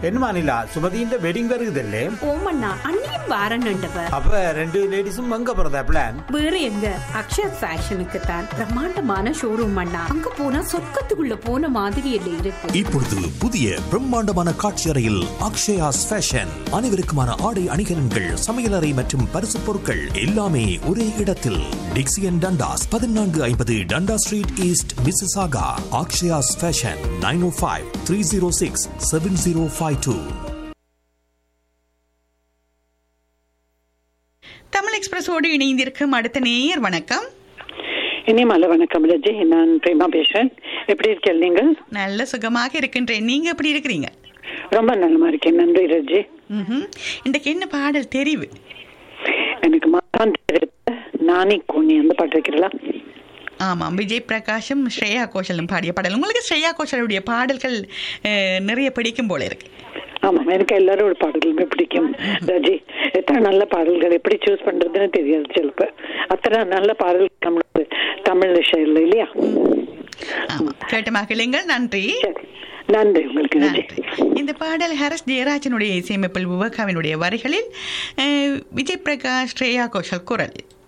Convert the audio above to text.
என்னமா நிலா சுமதியின் வெட்டிங் வருகுதல்லே ஓமண்ணா அண்ணியும் வாரன்னுண்டவ அப்ப ரெண்டு லேடிஸும் அங்க போறதா பிளான் வேற எங்க அக்ஷர் ஃபேஷனுக்கு தான் பிரம்மாண்டமான ஷோரூம் அண்ணா அங்க போனா சொர்க்கத்துக்குள்ள போன மாதிரி இல்லை இருக்கு இப்பொழுது புதிய பிரம்மாண்டமான காட்சி அறையில் அக்ஷயாஸ் ஃபேஷன் அனைவருக்குமான ஆடை அணிகலன்கள் சமையலறை மற்றும் பரிசு பொருட்கள் எல்லாமே ஒரே இடத்தில் டிக்சியன் டண்டாஸ் பதினான்கு ஐம்பது Dundas street east Mississauga Akshaya's fashion nine O five three zero six seven zero five two Tamil எக்ஸ்பிரஸோடு இணைந்திருக்கும் அடுத்த நேயர் வணக்கம் இனிமேல வணக்கம் ரஜி நான் பிரேமா பேசுறேன் எப்படி இருக்கீங்க நீங்கள் நல்ல சுகமாக இருக்கின்றேன் நீங்க எப்படி இருக்கிறீங்க ரொம்ப நலமா இருக்கேன் நன்றி ரஜி ம்ஹும். இன்றைக்கு என்ன பாடல் தெரிவு எனக்கு மாதான் தெரியுது நானி கோனி அந்த பாட்டு இருக்கிறீங்களா ஆமாம் விஜய் பிரகாஷும் ஸ்ரேயா கோஷலும் பாடிய பாடல் உங்களுக்கு ஸ்ரேயா கோஷலுடைய பாடல்கள் அஹ், நிறைய பிடிக்கும் போல இருக்கு ஆமாம் எனக்கு எல்லாரோட பாடல்களுமே பிடிக்கும் ரஜி எத்தனை நல்ல பாடல்கள் எப்படி சூஸ் பண்றதுன்னு தெரியாது சிலப்ப அத்தனை நல்ல பாடல்கள் நம்மளுக்கு தமிழ் விஷயம் இல்லையா ஆமாம் கேட்ட மகிழுங்கள் நன்றி சரி நன்றி உங்களுக்கு ரஜி நன்றி இந்த பாடல் ஹரஸ் ஜெயராஜனுடைய இசையமைப்பில் விவேகாவினுடைய வரிகளில் அஹ், விஜய் பிரகாஷ் ஸ்ரேயா கோஷல் குரல்